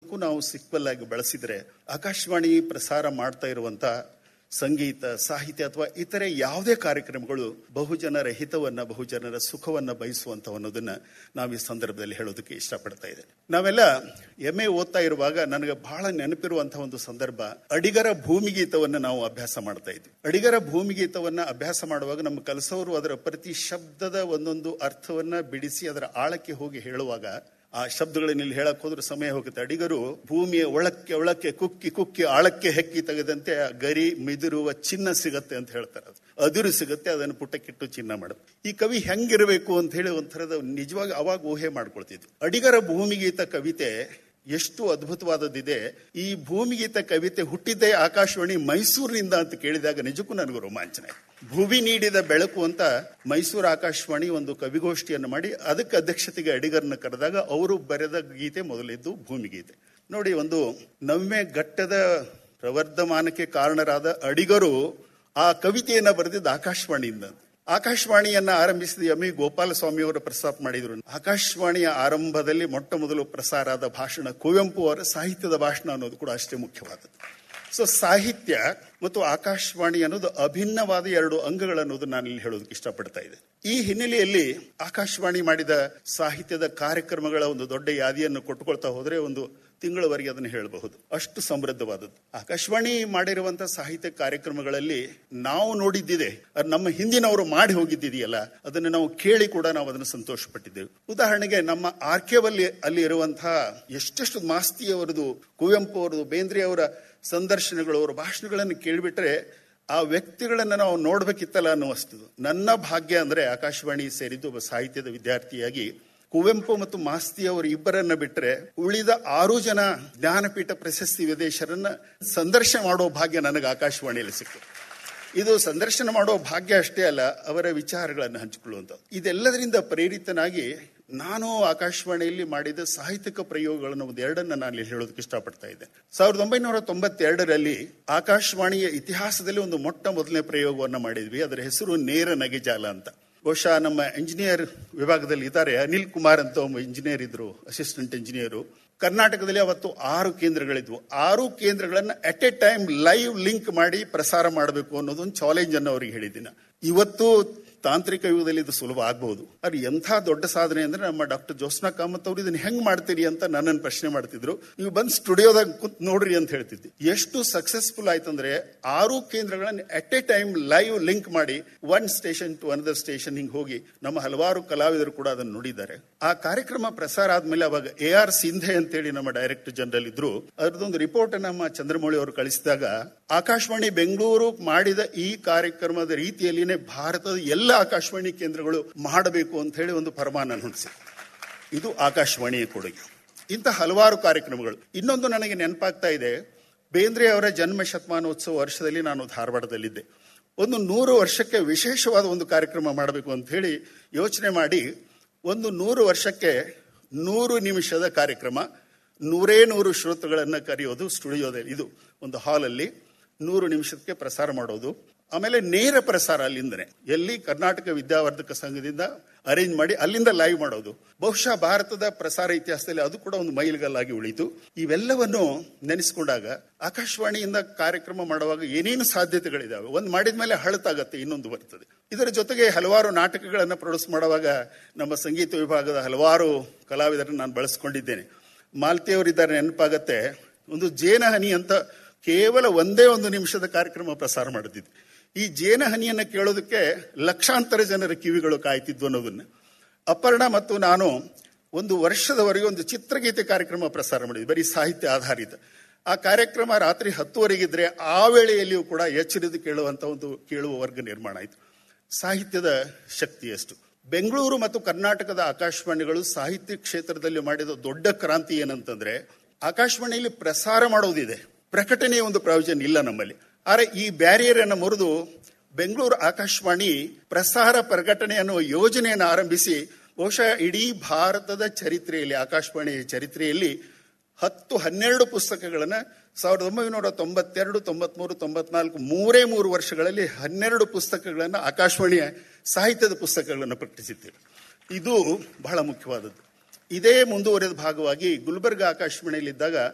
ನಾವು ಸಿಕ್ವಲ್ ಆಗಿ ಬಳಸಿದ್ರೆ ಆಕಾಶವಾಣಿ ಪ್ರಸಾರ ಮಾಡ್ತಾ ಇರುವಂತ ಸಂಗೀತ ಸಾಹಿತ್ಯ ಅಥವಾ ಇತರೆ ಯಾವುದೇ ಕಾರ್ಯಕ್ರಮಗಳು ಬಹುಜನರ ಹಿತವನ್ನ ಬಹುಜನರ ಸುಖವನ್ನ ಬಯಸುವಂತ ಅನ್ನೋದನ್ನ ನಾವು ಈ ಸಂದರ್ಭದಲ್ಲಿ ಹೇಳೋದಕ್ಕೆ ಇಷ್ಟಪಡ್ತಾ ಇದ್ದೇನೆ ನಾವೆಲ್ಲ ಎಂ ಎ ಓದ್ತಾ ಇರುವಾಗ ನನಗೆ ಬಹಳ ನೆನಪಿರುವಂತಹ ಒಂದು ಸಂದರ್ಭ ಅಡಿಗರ ಭೂಮಿಗೀತವನ್ನ ನಾವು ಅಭ್ಯಾಸ ಮಾಡ್ತಾ ಇದ್ವಿ ಅಡಿಗರ ಭೂಮಿಗೀತವನ್ನ ಅಭ್ಯಾಸ ಮಾಡುವಾಗ ನಮ್ಮ ಕಲಸವರು ಅದರ ಪ್ರತಿ ಶಬ್ದದ ಒಂದೊಂದು ಅರ್ಥವನ್ನ ಬಿಡಿಸಿ ಅದರ ಆಳಕ್ಕೆ ಹೋಗಿ ಹೇಳುವಾಗ ಆ ಶಬ್ದಗಳನ್ನ ಇಲ್ಲಿ ಹೇಳಕ್ ಹೋದ್ರೆ ಸಮಯ ಹೋಗುತ್ತೆ ಅಡಿಗರು ಭೂಮಿಯ ಒಳಕ್ಕೆ ಒಳಕ್ಕೆ ಕುಕ್ಕಿ ಕುಕ್ಕಿ ಆಳಕ್ಕೆ ಹೆಕ್ಕಿ ತೆಗೆದಂತೆ ಆ ಗರಿ ಮಿದಿರುವ ಚಿನ್ನ ಸಿಗತ್ತೆ ಅಂತ ಹೇಳ್ತಾರೆ ಅದು ಅದಿರು ಸಿಗತ್ತೆ ಅದನ್ನು ಪುಟ್ಟಕ್ಕಿಟ್ಟು ಚಿನ್ನ ಮಾಡೋದು ಈ ಕವಿ ಹೆಂಗಿರಬೇಕು ಅಂತ ಹೇಳಿ ಒಂಥರದ ನಿಜವಾಗಿ ಅವಾಗ ಊಹೆ ಮಾಡ್ಕೊಳ್ತಿದ್ವಿ ಅಡಿಗರ ಭೂಮಿಗೀತ ಕವಿತೆ ಎಷ್ಟು ಅದ್ಭುತವಾದದ್ದಿದೆ ಈ ಭೂಮಿಗೀತ ಕವಿತೆ ಹುಟ್ಟಿದ್ದೇ ಆಕಾಶವಾಣಿ ಮೈಸೂರಿನಿಂದ ಅಂತ ಕೇಳಿದಾಗ ನಿಜಕ್ಕೂ ನನಗೂ ರೋಮಾಂಚನ ಆಯ್ತು. ಭೂಮಿ ನೀಡಿದ ಬೆಳಕು ಅಂತ ಮೈಸೂರು ಆಕಾಶವಾಣಿ ಒಂದು ಕವಿಗೋಷ್ಠಿಯನ್ನು ಮಾಡಿ ಅದಕ್ಕೆ ಅಧ್ಯಕ್ಷತೆಗೆ ಅಡಿಗರನ್ನ ಕರೆದಾಗ ಅವರು ಬರೆದ ಗೀತೆ ಮೊದಲಿದ್ದು ಭೂಮಿಗೀತೆ ನೋಡಿ ಒಂದು ನವ್ಯ ಘಟ್ಟದ ಪ್ರವರ್ಧಮಾನಕ್ಕೆ ಕಾರಣರಾದ ಅಡಿಗರು ಆ ಕವಿತೆಯನ್ನ ಬರೆದಿದ್ದು ಆಕಾಶವಾಣಿಯಿಂದ ಆಕಾಶವಾಣಿಯನ್ನ ಆರಂಭಿಸಿದ ಎಂ ಇ ಗೋಪಾಲಸ್ವಾಮಿ ಅವರು ಪ್ರಸ್ತಾಪ ಮಾಡಿದ್ರು ಆಕಾಶವಾಣಿಯ ಆರಂಭದಲ್ಲಿ ಮೊಟ್ಟ ಮೊದಲು ಪ್ರಸಾರ ಆದ ಭಾಷಣ ಕುವೆಂಪು ಅವರ ಸಾಹಿತ್ಯದ ಭಾಷಣ ಅನ್ನೋದು ಕೂಡ ಅಷ್ಟೇ ಮುಖ್ಯವಾದದ್ದು ಸೊ ಸಾಹಿತ್ಯ ಮತ್ತು ಆಕಾಶವಾಣಿ ಅನ್ನೋದು ಅಭಿನ್ನವಾದ ಎರಡು ಅಂಗಗಳು ಅನ್ನೋದು ನಾನು ಇಲ್ಲಿ ಹೇಳೋದಕ್ಕೆ ಇಷ್ಟಪಡ್ತಾ ಇದ್ದೆ ಈ ಹಿನ್ನೆಲೆಯಲ್ಲಿ ಆಕಾಶವಾಣಿ ಮಾಡಿದ ಸಾಹಿತ್ಯದ ಕಾರ್ಯಕ್ರಮಗಳ ಒಂದು ದೊಡ್ಡ ಯಾದಿಯನ್ನು ಕೊಟ್ಟುಕೊಳ್ತಾ ಹೋದ್ರೆ ಒಂದು ತಿಂಗಳವರೆಗೆ ಅದನ್ನು ಹೇಳಬಹುದು ಅಷ್ಟು ಸಮೃದ್ಧವಾದದ್ದು ಆಕಾಶವಾಣಿ ಮಾಡಿರುವಂತಹ ಸಾಹಿತ್ಯ ಕಾರ್ಯಕ್ರಮಗಳಲ್ಲಿ ನಾವು ನೋಡಿದ್ದಿದೆ ಅದು ನಮ್ಮ ಹಿಂದಿನವರು ಮಾಡಿ ಹೋಗಿದ್ದಿದೆಯಲ್ಲ ಅದನ್ನು ನಾವು ಕೇಳಿ ಕೂಡ ನಾವು ಅದನ್ನು ಸಂತೋಷ ಪಟ್ಟಿದ್ದೇವೆ ಉದಾಹರಣೆಗೆ ನಮ್ಮ ಆರ್ಕೆವಲ್ಲಿ ಅಲ್ಲಿ ಇರುವಂತಹ ಎಷ್ಟೆಷ್ಟು ಮಾಸ್ತಿಯವರದು ಕುವೆಂಪು ಅವರದು ಬೇಂದ್ರೆ ಅವರ ಸಂದರ್ಶನಗಳು ಅವರ ಭಾಷಣಗಳನ್ನು ಕೇಳಿಬಿಟ್ರೆ ಆ ವ್ಯಕ್ತಿಗಳನ್ನ ನಾವು ನೋಡ್ಬೇಕಿತ್ತಲ್ಲ ಅನ್ನುವಸ್ತದು ನನ್ನ ಭಾಗ್ಯ ಅಂದ್ರೆ ಆಕಾಶವಾಣಿ ಸೇರಿದ್ದು ಒಬ್ಬ ಸಾಹಿತ್ಯದ ವಿದ್ಯಾರ್ಥಿಯಾಗಿ ಕುವೆಂಪು ಮತ್ತು ಮಾಸ್ತಿ ಅವರು ಇಬ್ಬರನ್ನ ಬಿಟ್ಟರೆ ಉಳಿದ ಆರು ಜನ ಜ್ಞಾನಪೀಠ ಪ್ರಶಸ್ತಿ ವಿದೇಶರನ್ನ ಸಂದರ್ಶನ ಮಾಡೋ ಭಾಗ್ಯ ನನಗೆ ಆಕಾಶವಾಣಿಯಲ್ಲಿ ಸಿಕ್ತು ಇದು ಸಂದರ್ಶನ ಮಾಡೋ ಭಾಗ್ಯ ಅಷ್ಟೇ ಅಲ್ಲ ಅವರ ವಿಚಾರಗಳನ್ನು ಹಂಚಿಕೊಳ್ಳುವಂತ ಇದೆಲ್ಲದರಿಂದ ಪ್ರೇರಿತನಾಗಿ ನಾನು ಆಕಾಶವಾಣಿಯಲ್ಲಿ ಮಾಡಿದ ಸಾಹಿತ್ಯಿಕ ಪ್ರಯೋಗಗಳನ್ನು ಒಂದು ಎರಡನ್ನ ನಾನು ಇಲ್ಲಿ ಹೇಳೋದಕ್ಕೆ ಇಷ್ಟಪಡ್ತಾ ಇದ್ದೆ ಸಾವಿರದ ಒಂಬೈನೂರ ತೊಂಬತ್ತೆರಡರಲ್ಲಿ ಆಕಾಶವಾಣಿಯ ಇತಿಹಾಸದಲ್ಲಿ ಒಂದು ಮೊಟ್ಟ ಮೊದಲನೇ ಪ್ರಯೋಗವನ್ನ ಮಾಡಿದ್ವಿ ಅದರ ಹೆಸರು ನೇರ ನಗೆಜಾಲ ಅಂತ ಬಹುಶಃ ನಮ್ಮ ಇಂಜಿನಿಯರ್ ವಿಭಾಗದಲ್ಲಿ ಇದ್ದಾರೆ ಅನಿಲ್ ಕುಮಾರ್ ಅಂತ ಒಬ್ಬ ಇಂಜಿನಿಯರ್ ಇದ್ರು ಅಸಿಸ್ಟೆಂಟ್ ಇಂಜಿನಿಯರು ಕರ್ನಾಟಕದಲ್ಲಿ ಅವತ್ತು ಆರು ಕೇಂದ್ರಗಳಿದ್ವು ಆರು ಕೇಂದ್ರಗಳನ್ನ at a time live link ಮಾಡಿ ಪ್ರಸಾರ ಮಾಡಬೇಕು ಅನ್ನೋದು ಒಂದು ಚಾಲೆಂಜ್ ಅನ್ನು ಅವರಿಗೆ ಹೇಳಿದ್ದೀನಿ ಇವತ್ತು ತಾಂತ್ರಿಕ ಯುಗದಲ್ಲಿ ಇದು ಸುಲಭ ಆಗಬಹುದು ಅದು ಎಂಥ ದೊಡ್ಡ ಸಾಧನೆ ಅಂದ್ರೆ ನಮ್ಮ ಡಾಕ್ಟರ್ ಜೋಸ್ನಾ ಕಾಮತ್ ಅವರು ಇದನ್ನ ಹೆಂಗ್ ಮಾಡ್ತೀರಿ ಅಂತ ನನ್ನನ್ನು ಪ್ರಶ್ನೆ ಮಾಡ್ತಿದ್ರು ನೀವು ಬಂದ್ ಸ್ಟುಡಿಯೋದಾಗ ಕುಂತ್ ನೋಡ್ರಿ ಅಂತ ಹೇಳ್ತಿದ್ದೆ ಎಷ್ಟು ಸಕ್ಸಸ್ಫುಲ್ ಆಯ್ತಂದ್ರೆ ಆರು ಕೇಂದ್ರಗಳನ್ನ at a time live link ಮಾಡಿ one station to another station ಹಿಂಗ್ ಹೋಗಿ ನಮ್ಮ ಹಲವಾರು ಕಲಾವಿದರು ಕೂಡ ಅದನ್ನು ನುಡಿದ್ದಾರೆ ಆ ಕಾರ್ಯಕ್ರಮ ಪ್ರಸಾರ ಆದ್ಮೇಲೆ ಅವಾಗ ಎ ಆರ್ ಸಿಂಧೆ ಅಂತೇಳಿ ನಮ್ಮ ಡೈರೆಕ್ಟರ್ ಜನರಲ್ ಇದ್ರು ಅದರದೊಂದು ರಿಪೋರ್ಟ್ ನಮ್ಮ ಚಂದ್ರಮೌಳಿ ಅವರು ಕಳಿಸಿದಾಗ ಆಕಾಶವಾಣಿ ಬೆಂಗಳೂರು ಮಾಡಿದ ಈ ಕಾರ್ಯಕ್ರಮದ ರೀತಿಯಲ್ಲಿನೇ ಭಾರತದ ಎಲ್ಲ ಆಕಾಶವಾಣಿ ಕೇಂದ್ರಗಳು ಮಾಡಬೇಕು ಅಂತ ಹೇಳಿ ಒಂದು ಫರಮಾನ ಹೊಂದಿಸಿ ಇದು ಆಕಾಶವಾಣಿಯ ಕೊಡುಗೆ ಇಂಥ ಹಲವಾರು ಕಾರ್ಯಕ್ರಮಗಳು ಇನ್ನೊಂದು ನನಗೆ ನೆನಪಾಗ್ತಾ ಇದೆ ಬೇಂದ್ರೆ ಅವರ ಜನ್ಮ ಶತಮಾನೋತ್ಸವ ವರ್ಷದಲ್ಲಿ ನಾನು ಧಾರವಾಡದಲ್ಲಿದ್ದೆ ಒಂದು ನೂರು ವರ್ಷಕ್ಕೆ ವಿಶೇಷವಾದ ಒಂದು ಕಾರ್ಯಕ್ರಮ ಮಾಡಬೇಕು ಅಂತ ಹೇಳಿ ಯೋಚನೆ ಮಾಡಿ ಒಂದು ನೂರು ವರ್ಷಕ್ಕೆ ನೂರು ನಿಮಿಷದ ಕಾರ್ಯಕ್ರಮ ನೂರೇ ನೂರು ಶ್ರೋತೃಗಳನ್ನ ಕರೆಯೋದು ಸ್ಟುಡಿಯೋದಲ್ಲಿ ಇದು ಒಂದು ಹಾಲಲ್ಲಿ ನೂರು ನಿಮಿಷಕ್ಕೆ ಪ್ರಸಾರ ಮಾಡೋದು ಆಮೇಲೆ ನೇರ ಪ್ರಸಾರ ಅಲ್ಲಿಂದನೆ ಎಲ್ಲಿ ಕರ್ನಾಟಕ ವಿದ್ಯಾವರ್ಧಕ ಸಂಘದಿಂದ ಅರೇಂಜ್ ಮಾಡಿ ಅಲ್ಲಿಂದ ಲೈವ್ ಮಾಡೋದು ಬಹುಶಃ ಭಾರತದ ಪ್ರಸಾರ ಇತಿಹಾಸದಲ್ಲಿ ಅದು ಕೂಡ ಒಂದು ಮೈಲಿಗಲ್ಲಾಗಿ ಉಳಿತು ಇವೆಲ್ಲವನ್ನು ನೆನೆಸ್ಕೊಂಡಾಗ ಆಕಾಶವಾಣಿಯಿಂದ ಕಾರ್ಯಕ್ರಮ ಮಾಡುವಾಗ ಏನೇನು ಸಾಧ್ಯತೆಗಳಿದಾವೆ ಒಂದು ಮಾಡಿದ ಮೇಲೆ ಹಳತಾಗತ್ತೆ ಇನ್ನೊಂದು ಬರ್ತದೆ ಇದರ ಜೊತೆಗೆ ಹಲವಾರು ನಾಟಕಗಳನ್ನು ಪ್ರೊಡ್ಯೂಸ್ ಮಾಡುವಾಗ ನಮ್ಮ ಸಂಗೀತ ವಿಭಾಗದ ಹಲವಾರು ಕಲಾವಿದರನ್ನು ನಾನು ಬಳಸ್ಕೊಂಡಿದ್ದೇನೆ ಮಾಲ್ತಿಯವರಿದ್ದಾರೆ ನೆನಪಾಗತ್ತೆ ಒಂದು ಜೇನಹನಿ ಅಂತ ಕೇವಲ ಒಂದೇ ಒಂದು ನಿಮಿಷದ ಕಾರ್ಯಕ್ರಮ ಪ್ರಸಾರ ಮಾಡುತ್ತಿದ್ದೆ ಈ ಜೇನಹನಿಯನ್ನು ಕೇಳೋದಕ್ಕೆ ಲಕ್ಷಾಂತರ ಜನರ ಕಿವಿಗಳು ಕಾಯ್ತಿದ್ವು ಅನ್ನೋದನ್ನ ಅಪರ್ಣ ಮತ್ತು ನಾನು ಒಂದು ವರ್ಷದವರೆಗೆ ಒಂದು ಚಿತ್ರಗೀತೆ ಕಾರ್ಯಕ್ರಮ ಪ್ರಸಾರ ಮಾಡಿದ್ವಿ ಬರೀ ಸಾಹಿತ್ಯ ಆಧಾರಿತ ಆ ಕಾರ್ಯಕ್ರಮ ರಾತ್ರಿ ಹತ್ತುವರೆಗಿದ್ರೆ ಆ ವೇಳೆಯಲ್ಲಿಯೂ ಕೂಡ ಎಚ್ಚರಿದು ಕೇಳುವಂತ ಒಂದು ಕೇಳುವ ವರ್ಗ ನಿರ್ಮಾಣ ಆಯಿತು ಸಾಹಿತ್ಯದ ಶಕ್ತಿ ಎಷ್ಟು ಬೆಂಗಳೂರು ಮತ್ತು ಕರ್ನಾಟಕದ ಆಕಾಶವಾಣಿಗಳು ಸಾಹಿತ್ಯ ಕ್ಷೇತ್ರದಲ್ಲಿ ಮಾಡಿದ ದೊಡ್ಡ ಕ್ರಾಂತಿ ಏನಂತಂದ್ರೆ ಆಕಾಶವಾಣಿಯಲ್ಲಿ ಪ್ರಸಾರ ಮಾಡೋದಿದೆ ಪ್ರಕಟಣೆಯ ಒಂದು ಪ್ರಯೋಜನ ಇಲ್ಲ ನಮ್ಮಲ್ಲಿ ಆದರೆ ಈ ಬ್ಯಾರಿಯರ್ ಅನ್ನು ಮುರಿದು ಬೆಂಗಳೂರು ಆಕಾಶವಾಣಿ ಪ್ರಸಾರ ಪ್ರಕಟಣೆ ಅನ್ನುವ ಯೋಜನೆಯನ್ನು ಆರಂಭಿಸಿ ಬಹುಶಃ ಇಡೀ ಭಾರತದ ಚರಿತ್ರೆಯಲ್ಲಿ ಆಕಾಶವಾಣಿಯ ಚರಿತ್ರೆಯಲ್ಲಿ ಹತ್ತು ಹನ್ನೆರಡು ಪುಸ್ತಕಗಳನ್ನ ಸಾವಿರದ ಒಂಬೈನೂರ ತೊಂಬತ್ತೆರಡು ತೊಂಬತ್ಮೂರು ತೊಂಬತ್ನಾಲ್ಕು ಮೂರೇ ಮೂರು ವರ್ಷಗಳಲ್ಲಿ ಹನ್ನೆರಡು ಪುಸ್ತಕಗಳನ್ನು ಆಕಾಶವಾಣಿಯ ಸಾಹಿತ್ಯದ ಪುಸ್ತಕಗಳನ್ನು ಪ್ರಕಟಿಸಿದ್ದೇವೆ ಇದು ಬಹಳ ಮುಖ್ಯವಾದದ್ದು ಇದೇ ಮುಂದುವರೆದ ಭಾಗವಾಗಿ ಗುಲ್ಬರ್ಗ ಆಕಾಶವಾಣಿಯಲ್ಲಿದ್ದಾಗ